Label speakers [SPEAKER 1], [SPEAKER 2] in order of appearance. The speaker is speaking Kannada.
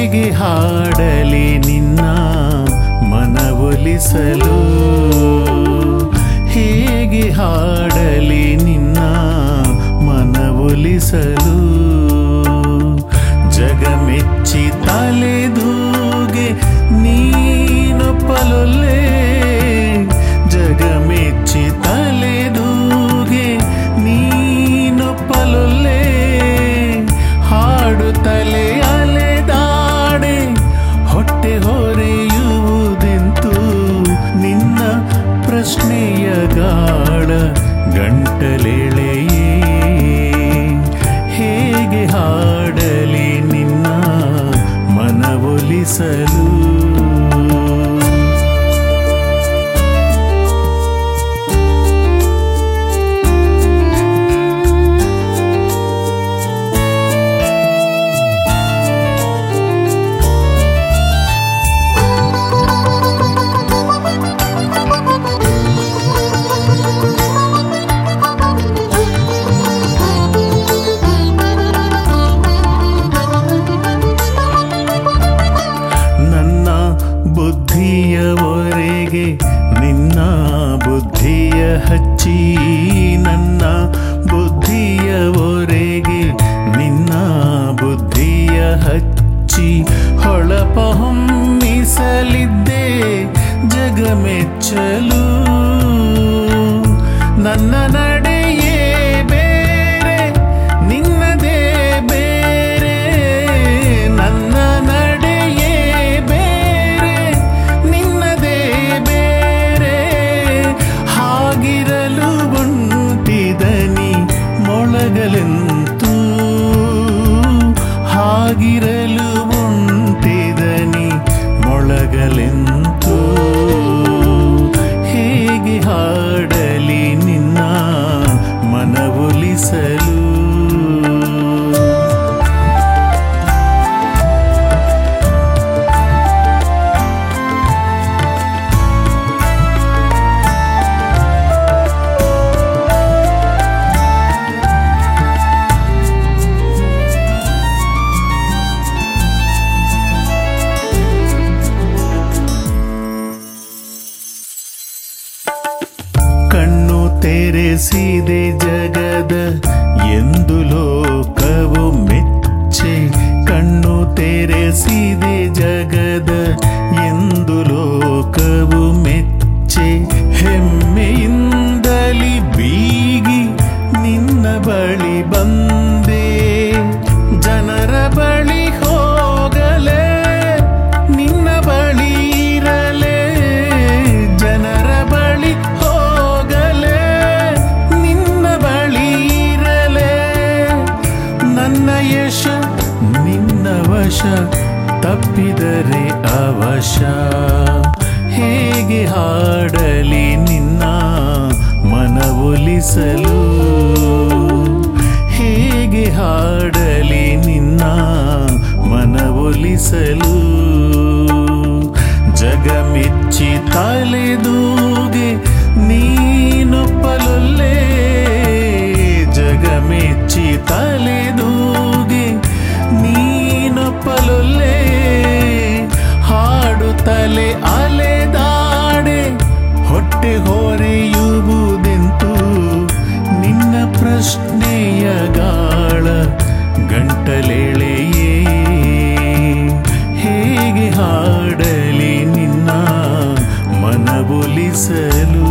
[SPEAKER 1] ಹೇಗೆ ಹಾಡಲಿ ನಿನ್ನ ಮನವೊಲಿಸಲು ಹೇಗೆ ಹಾಡಲಿ ನಿನ್ನ ಮನವೊಲಿಸಲು ಜಗಮೆಚ್ಚಿ ತಲೆದೂಗೆ ನೀನೊಪ್ಪಲೊಲ್ಲೆ ಜಗಮೆಚ್ಚಿ ತಲೆದೂಗೆ ನೀನೊಪ್ಪಲೊಲ್ಲೆ ಹಾಡುತ್ತಲೇ ಅಲೆದಾಡೆ ಹೊಟ್ಟೆ ಹೊರೆಯುವುದೆಂತು ನಿನ್ನ ಪ್ರಶ್ನೆಯ ಗಾಳ ಗಂಟಲೆಳೆಯೇ ಹೇಗೆ ಹಾಡಲಿ ನಿನ್ನ ಮನವೊಲಿಸಲು ನನ್ನ ಬುದ್ಧಿಯವರೆಗೆ ನಿನ್ನ ಬುದ್ಧಿಯ ಹಚ್ಚಿ ನನ್ನ ಬುದ್ಧಿಯವರೆಗೆ ನಿನ್ನ ಬುದ್ಧಿಯ ಹಚ್ಚಿ ಹೊಳಪ ಹೊಮ್ಮಿಸಲಿದ್ದೆ ಜಗಮೆಚ್ಚಲು ನನ್ನ ನಡೆಯೇ ಬೇರೆ ನಿನ್ನದೇ ಬೇರೆ ನನ್ನ ನಡೆಯೇ ಬೇರೆ ನಿನ್ನದೇ ಬೇರೆ ಹಾಗಿರಲು ಒಂಟಿದನಿ ಮೊಳಗಲೆಂತೂ ಹಾಗಿರಲು ಒಂಟಿದನಿ ಮೊಳಗಲೆಂತೂ ಹೇಗೆ ಹಾಡಲಿ ನಿನ್ನ ಮನವೊಲಿಸಲು ಕಣ್ಣು ತೆರೆಸಿದೆ ಜಗದ ಎಂದು ಲೋಕವು ಮೆಚ್ಚೆ ಕಣ್ಣು ತೆರೆಸಿದೆ ಜಗದ ಎಂದು ಲೋಕವು ಮೆಚ್ಚೆ ಹೆಮ್ಮೆಯಿಂದಲಿ ಬೀಗಿ ನಿನ್ನ ಬಳಿ ಬಂದೆ ಜನರ ಬಳಿ ಹೋಗಲೇ ನಿನ್ನ ಬಳಿ ಇರಲೇ ಜನರ ಬಳಿ ಹೋಗಲೇ ನಿನ್ನ ಬಳಿ ಇರಲೇ ನನ್ನ ಯಶ ನಿನ್ನ ವಶ ತಪ್ಪಿದರೆ ಅವಶ ಹೇಗೆ ಹಾಡಲಿ ನಿನ್ನ ಮನವೊಲಿಸಲು ಹೇಗೆ ಹಾಡಲಿ ನಿನ್ನ ಮನವೊಲಿಸಲು ಜಗಮೆಚ್ಚಿ ತಲೆದೂಗೆ ನೀನೊಪ್ಪಲೊಲ್ಲೆ ಜಗಮೆಚ್ಚಿ ತಲೆದೂಗೆ ನೀನೊಪ್ಪಲೊಲ್ಲೆ ಹಾಡುತ್ತಲೆ ಅಲೆದಾಡೆ ಹೊಟ್ಟೆ ಹೊರೆಯುವುದೆಂತು ನಿನ್ನ ಪ್ರಶ್ನೆಯ ಗಾಳ ಗಂಟಲೆಳೆಯೇ ಹೇಗೆ ಹಾಡಲಿ ನಿನ್ನ ಮನವೊಲಿಸಲು